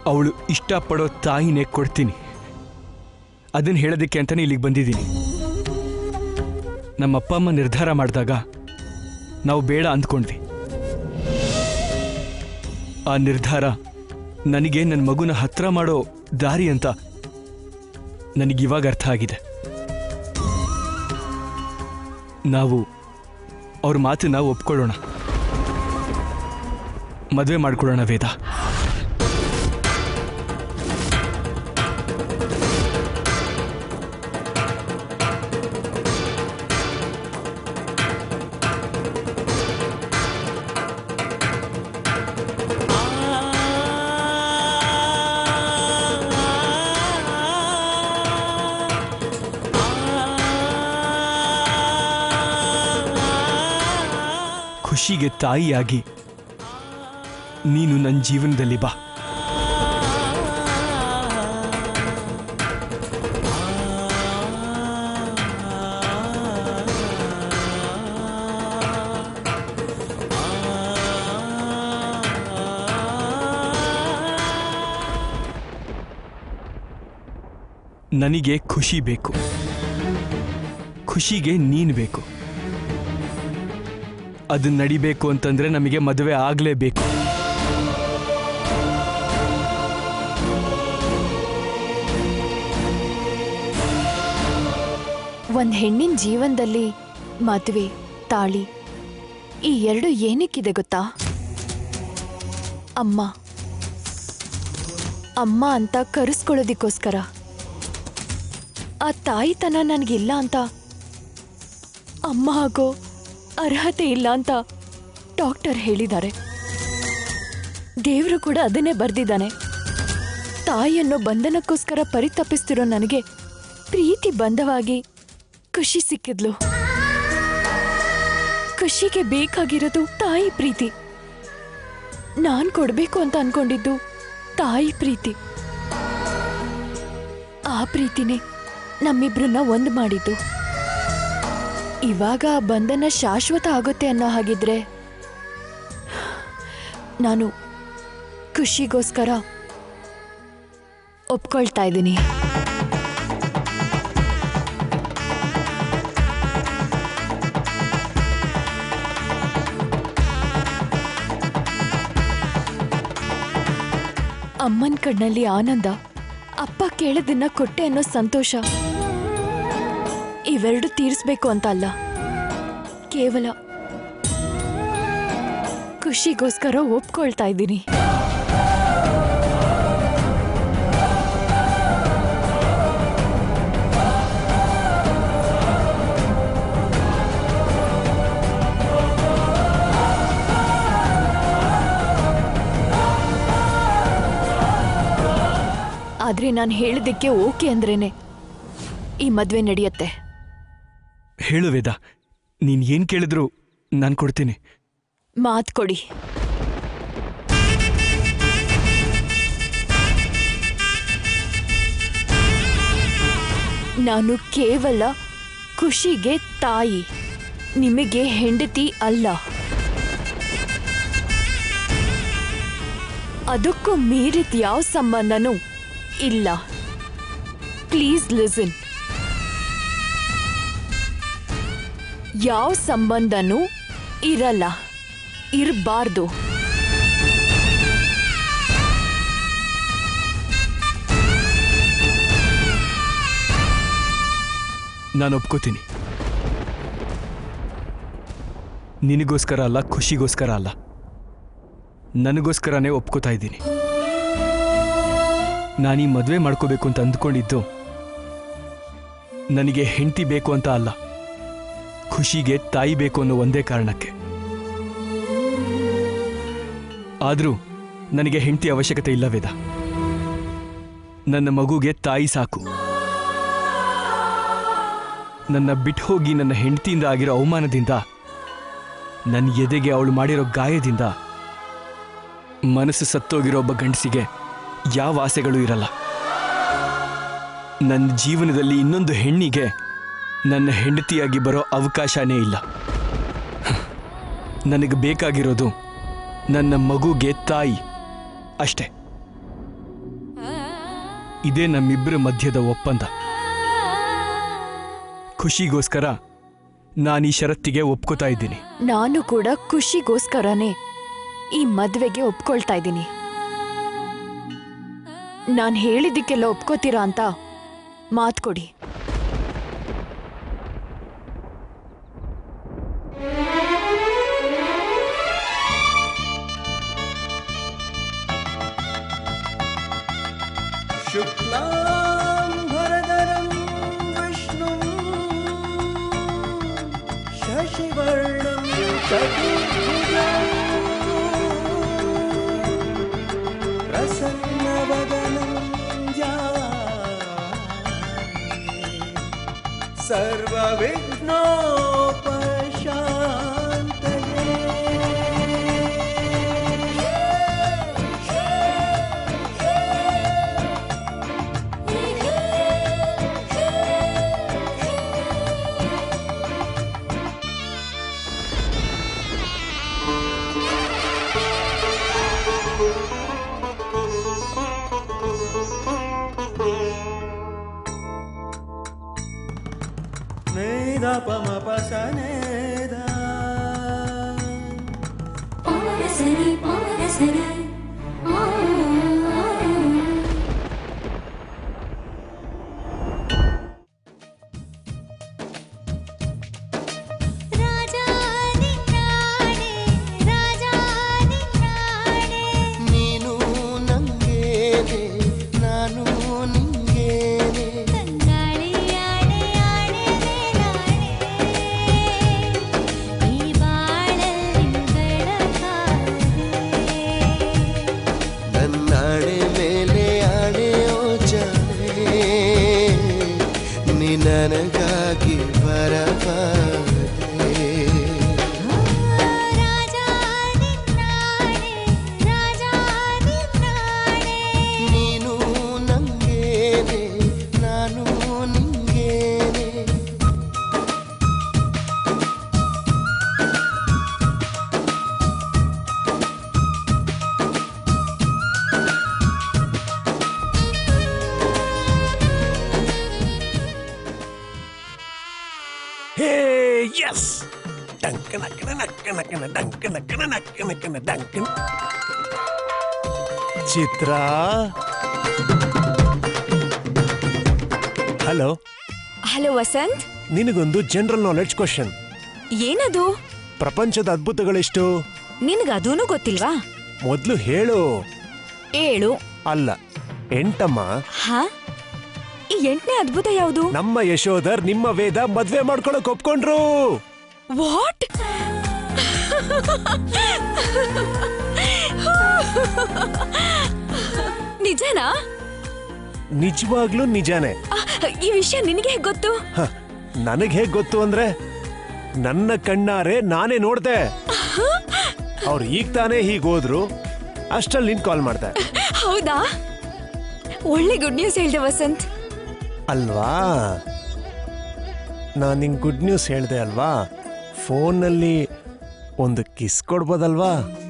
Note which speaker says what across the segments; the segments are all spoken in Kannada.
Speaker 1: ಅವಳು ಇಷ್ಟಪಡೋ ತಾಯಿನೇ ಕೊಡ್ತೀನಿ ಅದನ್ನು ಹೇಳೋದಕ್ಕೆ ಅಂತಲೇ ಇಲ್ಲಿಗೆ ಬಂದಿದ್ದೀನಿ ನಮ್ಮ ಅಪ್ಪ ಅಮ್ಮ ನಿರ್ಧಾರ ಮಾಡಿದಾಗ ನಾವು ಬೇಡ ಅಂದ್ಕೊಂಡ್ವಿ ಆ ನಿರ್ಧಾರ ನನಗೆ ನನ್ನ ಮಗುನ ಹತ್ರ ಮಾಡೋ ದಾರಿ ಅಂತ ನನಗಿವಾಗ ಅರ್ಥ ಆಗಿದೆ ನಾವು ಅವ್ರ ಮಾತನ್ನ ಒಪ್ಕೊಳ್ಳೋಣ ಮದುವೆ ಮಾಡ್ಕೊಳ್ಳೋಣ ವೇದ ಖುಷಿಗೆ ತಾಯಿಯಾಗಿ ನೀನು ನನ್ನ ಜೀವನದಲ್ಲಿ ಬಾ ನನಗೆ ಖುಷಿ ಬೇಕು ಖುಷಿಗೆ ನೀನು ಬೇಕು ಅದು ನಡಿಬೇಕು ಅಂತಂದ್ರೆ ನಮಗೆ ಮದುವೆ ಆಗಲೇಬೇಕು
Speaker 2: ಒಂದ್ ಹೆಣ್ಣಿನ ಜೀವನದಲ್ಲಿ ಮದುವೆ ತಾಳಿ ಈ ಎರಡು ಏನಕ್ಕಿದೆ ಗೊತ್ತಾ ಅಮ್ಮ ಅಮ್ಮ ಅಂತ ಕರೆಸ್ಕೊಳ್ಳೋದಿಕ್ಕೋಸ್ಕರ ಆ ತಾಯಿತನ ನನಗಿಲ್ಲ ಅಂತ ಅಮ್ಮ ಆಗೋ ಅರ್ಹತೆ ಇಲ್ಲ ಅಂತ ಡಾಕ್ಟರ್ ಹೇಳಿದ್ದಾರೆ ದೇವರು ಕೂಡ ಅದನ್ನೇ ಬರ್ದಿದ್ದಾನೆ ತಾಯಿಯನ್ನು ಬಂಧನಕ್ಕೋಸ್ಕರ ಪರಿತಪಿಸ್ತಿರೋ ನನಗೆ ಪ್ರೀತಿ ಬಂಧವಾಗಿ ಖುಷಿ ಸಿಕ್ಕಿದ್ಲು ಖುಷಿಗೆ ಬೇಕಾಗಿರೋದು ತಾಯಿ ಪ್ರೀತಿ ನಾನ್ ಕೊಡ್ಬೇಕು ಅಂತ ಅನ್ಕೊಂಡಿದ್ದು ತಾಯಿ ಪ್ರೀತಿ ಆ ಪ್ರೀತಿನೇ ನಮ್ಮಿಬ್ರನ್ನ ಒಂದ್ ಮಾಡಿದ್ದು ಇವಾಗ ಆ ಬಂಧನ ಶಾಶ್ವತ ಆಗುತ್ತೆ ಅನ್ನೋ ಹಾಗಿದ್ರೆ ನಾನು ಖುಷಿಗೋಸ್ಕರ ಒಪ್ಕೊಳ್ತಾ ಇದ್ದೀನಿ ಅಮ್ಮನ ಕಣ್ಣಲ್ಲಿ ಆನಂದ ಅಪ್ಪ ಕೇಳದನ್ನ ಕೊಟ್ಟೆ ಅನ್ನೋ ಸಂತೋಷ ಇವೆರಡು ತೀರಿಸ್ಬೇಕು ಅಂತ ಅಲ್ಲ ಕೇವಲ ಖುಷಿಗೋಸ್ಕರ ಒಪ್ಕೊಳ್ತಾ ಇದ್ದೀನಿ ಆದ್ರೆ ನಾನು ಹೇಳಿದ್ದಕ್ಕೆ ಓಕೆ ಅಂದ್ರೇನೆ ಈ ಮದ್ವೆ ನಡೆಯತ್ತೆ
Speaker 1: ಹೇಳು ವೇದ ನೀನು ಏನು ಕೇಳಿದ್ರು ನಾನು ಕೊಡ್ತೀನಿ
Speaker 2: ಮಾತ್ ಕೊಡಿ ನಾನು ಕೇವಲ ಖುಷಿಗೆ ತಾಯಿ ನಿಮಗೆ ಹೆಂಡತಿ ಅಲ್ಲ ಅದಕ್ಕೂ ಮೀರಿದ ಯಾವ ಸಂಬಂಧನೂ ಇಲ್ಲ ಪ್ಲೀಸ್ ಲಿಸನ್ ಯಾವ ಸಂಬಂಧನೂ ಇರಲ್ಲ ಇರಬಾರ್ದು
Speaker 1: ನಾನು ಒಪ್ಕೋತೀನಿ ನಿನಗೋಸ್ಕರ ಅಲ್ಲ ಖುಷಿಗೋಸ್ಕರ ಅಲ್ಲ ನನಗೋಸ್ಕರನೇ ಒಪ್ಕೋತಾ ಇದ್ದೀನಿ ನಾನು ಈ ಮದುವೆ ಮಾಡ್ಕೋಬೇಕು ಅಂತ ಅಂದ್ಕೊಂಡಿದ್ದು ನನಗೆ ಹೆಂಡತಿ ಬೇಕು ಅಂತ ಅಲ್ಲ ಖುಷಿಗೆ ತಾಯಿ ಬೇಕು ಅನ್ನೋ ಒಂದೇ ಕಾರಣಕ್ಕೆ ಆದರೂ ನನಗೆ ಹೆಂಡತಿ ಅವಶ್ಯಕತೆ ಇಲ್ಲ ವೇದ ನನ್ನ ಮಗುಗೆ ತಾಯಿ ಸಾಕು ನನ್ನ ಬಿಟ್ಟು ಹೋಗಿ ನನ್ನ ಹೆಂಡತಿಯಿಂದ ಆಗಿರೋ ಅವಮಾನದಿಂದ ನನ್ನ ಎದೆಗೆ ಅವಳು ಮಾಡಿರೋ ಗಾಯದಿಂದ ಮನಸ್ಸು ಸತ್ತೋಗಿರೋ ಒಬ್ಬ ಗಂಡಸಿಗೆ ಯಾವ ಆಸೆಗಳು ಇರಲ್ಲ ನನ್ನ ಜೀವನದಲ್ಲಿ ಇನ್ನೊಂದು ಹೆಣ್ಣಿಗೆ ನನ್ನ ಹೆಂಡತಿಯಾಗಿ ಬರೋ ಅವಕಾಶನೇ ಇಲ್ಲ ನನಗೆ ಬೇಕಾಗಿರೋದು ನನ್ನ ಮಗುಗೆ ತಾಯಿ ಅಷ್ಟೇ ಇದೇ ನಮ್ಮಿಬ್ಬರ ಮಧ್ಯದ ಒಪ್ಪಂದ ಖುಷಿಗೋಸ್ಕರ ನಾನು ಈ ಷರತ್ತಿಗೆ ಒಪ್ಕೋತಾ ಇದ್ದೀನಿ
Speaker 2: ನಾನು ಕೂಡ ಖುಷಿಗೋಸ್ಕರನೇ ಈ ಮದ್ವೆಗೆ ಒಪ್ಕೊಳ್ತಾ ಇದ್ದೀನಿ ನಾನು ಹೇಳಿದ್ದಕ್ಕೆಲ್ಲ ಒಪ್ಕೋತೀರಾ ಅಂತ ಮಾತ್ ಕೊಡಿ
Speaker 3: शुक्लाम्बरधरं विष्णुं शशिवर्णं चतुर्भुजं प्रसन्नवदनं ध्याये सर्वविघ्नोपशान्तये ಮೇಧಪಮಪಸನೇದ
Speaker 4: ಪಾರಸರಿ ಪಾರಸರಿ ಆ ರಾಜಾನಿ ನಾಣೆ ರಾಜಾನಿ ನಾಣೆ
Speaker 3: ನೀನು ನಂಗೇನೆ ನಾನು ನಿಂಗೇನೆ
Speaker 4: ತಂಗಾಳಿ ಆಣೆ ಆಣೆ ನಾಣೆ ಈ ಬಾಳಲ್ಲಿ ಬೆಳಕಾದೆ
Speaker 3: ನನ್ನಾಣೆ ಮೇಲೆ ಆಣೆಯೋ ಜಾಣೆ ನೀ ನನಗಾಗಿ ಬರಬಾರದೆ
Speaker 4: ರಾಜಾನಿ ನಾಣೆ ರಾಜಾನಿ ನಾಣೆ
Speaker 3: ನೀನು ನಂಗೇನೆ ನಾನು ನಿಂಗೇನೆ
Speaker 5: ಹೇ ಎಸ್ ಡಂಕ ನಕ್ಕನ ನಕ್ಕ ನಕ್ಕನ ಡಂಕ ನಕ್ಕನ ನಕ್ಕ ನಕ್ಕನ ಡಂಕನ ಚಿತ್ರ ಹಲೋ
Speaker 6: ಹಲೋ ವಸಂತ್
Speaker 5: ನಿನಗೊಂದು ಜನರಲ್ ನಾಲೆಡ್ಜ್ ಕ್ವಶನ್
Speaker 6: ಏನದು
Speaker 5: ಪ್ರಪಂಚದ ಅದ್ಭುತಗಳೆಷ್ಟು
Speaker 6: ನಿನಗದೂನು ಗೊತ್ತಿಲ್ವಾ
Speaker 5: ಮೊದ್ಲು ಹೇಳು
Speaker 6: ಏಳು
Speaker 5: ಅಲ್ಲ ಎಂಟಮ್ಮ
Speaker 6: ಹಾ ಈ ಎಂಟನೇ ಅದ್ಭುತ ಯಾವುದು
Speaker 5: ನಮ್ಮ ಯಶೋಧರ್ ನಿಮ್ಮ ವೇದ ಮದ್ವೆ ಮಾಡ್ಕೊಳಕ್ ಒಪ್ಕೊಂಡ್ರು
Speaker 6: ವಾಟ್ ನಿಜನಾ
Speaker 5: ನಿಜವಾಗ್ಲೂ ನಿಜಾನೇ
Speaker 6: ಆ, ಈ ವಿಷಯ ನಿನಗೆ ಹೇಗ್ ಗೊತ್ತು
Speaker 5: ಹ, ನನಗ್ ಹೇಗ್ ಗೊತ್ತು ಅಂದ್ರೆ ನನ್ನ ಕಣ್ಣಾರೆ ನಾನೇ ನೋಡ್ದೆ ಅವ್ರು ಈಗ ತಾನೇ ಹೀಗ್ ಹೋದ್ರು ಅಷ್ಟ್ರಲ್ಲಿ ನಿನ್ ಕಾಲ್ ಮಾಡ್ದೆ
Speaker 6: ಹೌದಾ ಒಳ್ಳೆ ಗುಡ್ ನ್ಯೂಸ್ ಹೇಳ್ದೆ ವಸಂತ್
Speaker 5: ಅಲ್ವಾ ನಾನ್ ನಿಂಗ್ ಗುಡ್ ನ್ಯೂಸ್ ಹೇಳ್ದೆ ಅಲ್ವಾ ಫೋನಲ್ಲಿ ಒಂದು ಕಿಸ್ ಕೊಡ್ಬೋದಲ್ವಾ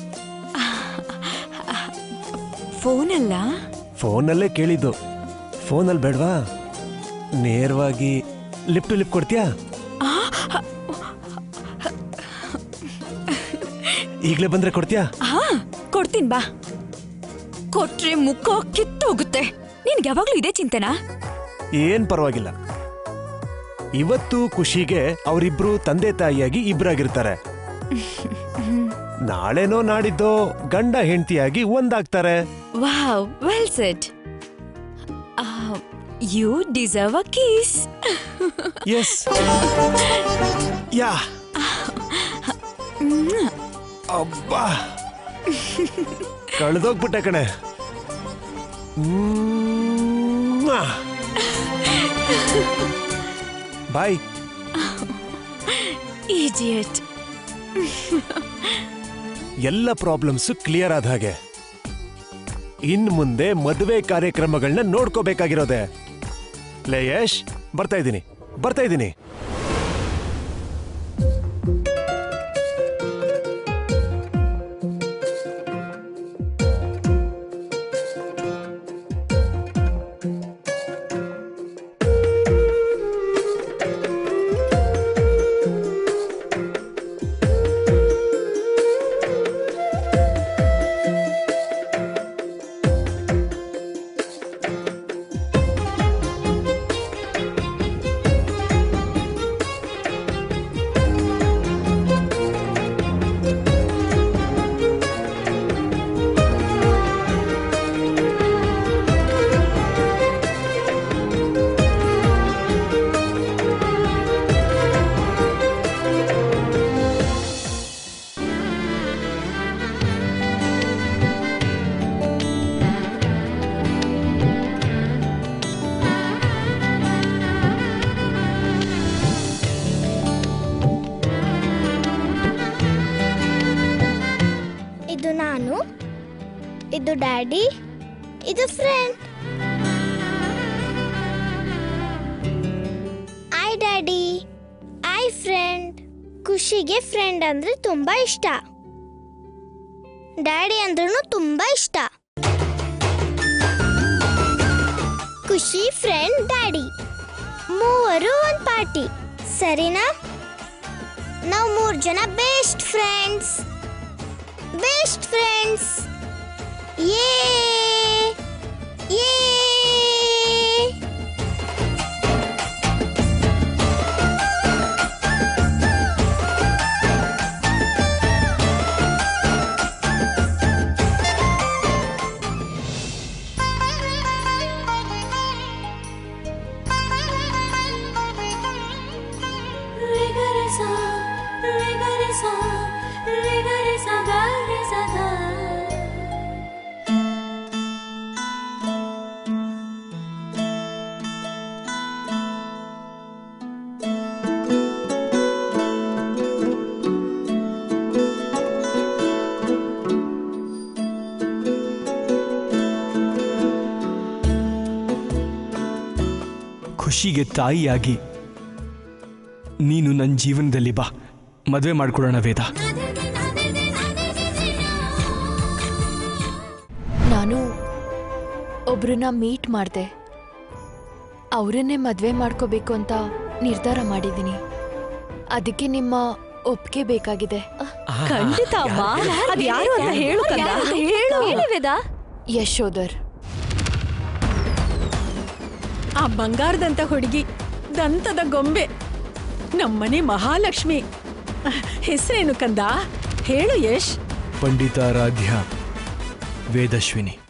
Speaker 6: ಫೋನಲ್ಲ
Speaker 5: ಫೋನಲ್ಲೇ ಕೇಳಿದ್ದು ಫೋನಲ್ಲಿ ಬೇಡವಾ ನೇರವಾಗಿ ಲಿಪ್ ಟು ಲಿಪ್ ಕೊಡ್ತೀಯಾ ಈಗಲೇ ಬಂದ್ರೆ ಕೊಡ್ತೀಯಾ
Speaker 6: ಹಾ ಕೊಡ್ತೀನಿ ಬಾ ಕೊಟ್ರೆ ಮುಖ ಕಿತ್ತೋಗುತ್ತೆ ನಿನ್ಗೆ ಯಾವಾಗ್ಲೂ ಇದೇ ಚಿಂತೆನಾ
Speaker 5: ಏನ್ ಪರವಾಗಿಲ್ಲ ಇವತ್ತು ಖುಷಿಗೆ ಅವರಿಬ್ರು ತಂದೆ ತಾಯಿಯಾಗಿ ಇಬ್ರಾಗಿರ್ತಾರೆ ನಾಳೆನೋ ನಾಡಿದ್ದೋ ಗಂಡ ಹೆಂಡತಿಯಾಗಿ ಒಂದಾಗ್ತಾರೆ
Speaker 6: wow well set you deserve a kiss
Speaker 5: yes yeah ಅಬ್ಬಾ ಕಳೆದೋಗ್ಬಿಟ್ಟೆ ಕಣೆ ಮ್ವಾ. ಬಾಯ್
Speaker 6: ಈಜಿಯಟ್
Speaker 5: ಎಲ್ಲ ಪ್ರಾಬ್ಲಮ್ಸ್ ಕ್ಲಿಯರ್ ಆದ ಹಾಗೆ ಇನ್ ಮುಂದೆ ಮದುವೆ ಕಾರ್ಯಕ್ರಮಗಳನ್ನ ನೋಡ್ಕೋಬೇಕಾಗಿರೋದೆ ಲೇ ಯಶ್ ಬರ್ತಾ ಇದ್ದೀನಿ ಬರ್ತಾ ಇದ್ದೀನಿ
Speaker 7: ಡ್ಯಾಡಿ ಇದು ಫ್ರೆಂಡ್ ಐ ಡ್ಯಾಡಿ ಐ ಫ್ರೆಂಡ್ ಖುಷಿಗೆ ಫ್ರೆಂಡ್ ಅಂದ್ರೆ ತುಂಬಾ ಇಷ್ಟ ಡ್ಯಾಡಿ ಅಂದ್ರೂ ತುಂಬಾ ಇಷ್ಟ ಖುಷಿ ಫ್ರೆಂಡ್ ಡ್ಯಾಡಿ ಮೂವರು ಒಂದ್ ಪಾರ್ಟಿ ಸರಿನಾ ನಾವು ಮೂರು ಜನ ಬೆಸ್ಟ್ ಫ್ರೆಂಡ್ಸ್ ಬೆಸ್ಟ್ ಫ್ರೆಂಡ್ಸ್ ಯೇ ಯೇ
Speaker 4: ರಿಗರಿಸ ರಿಗರಿಸ ರಿಗರಿಸ ಗಾರಿಸದ
Speaker 1: ಖುಷಿಗೆ ತಾಯಿಯಾಗಿ ನೀನು ನನ್ನ ಜೀವನದಲ್ಲಿ ಬಾ ಮದುವೆ ಮಾಡ್ಕೊಳ್ಳೋಣ ವೇದ
Speaker 2: ನಾನು ಒಬ್ರನ್ನ ಮೀಟ್ ಮಾಡಿದೆ ಅವರನ್ನೇ ಮದುವೆ ಮಾಡ್ಕೋಬೇಕು ಅಂತ ನಿರ್ಧಾರ ಮಾಡಿದ್ದೀನಿ ಅದಕ್ಕೆ ನಿಮ್ಮ ಒಪ್ಪಿಗೆ ಬೇಕಾಗಿದೆ
Speaker 6: ಖಂಡಿತ ಅಮ್ಮ ಅದ್ ಯಾರು ಅಂತ ಹೇಳು ಕಂದ ಹೇಳು ಏನಿವೆದ
Speaker 2: ಯಶೋಧರ್
Speaker 8: ಆ ಬಂಗಾರದಂತ ಹುಡುಗಿ ದಂತದ ಗೊಂಬೆ ನಮ್ಮನೆ ಮಹಾಲಕ್ಷ್ಮಿ ಹೆಸರೇನು ಕಂದ ಹೇಳು ಯಶ್
Speaker 1: ಪಂಡಿತಾರಾಧ್ಯ ವೇದಶ್ವಿನಿ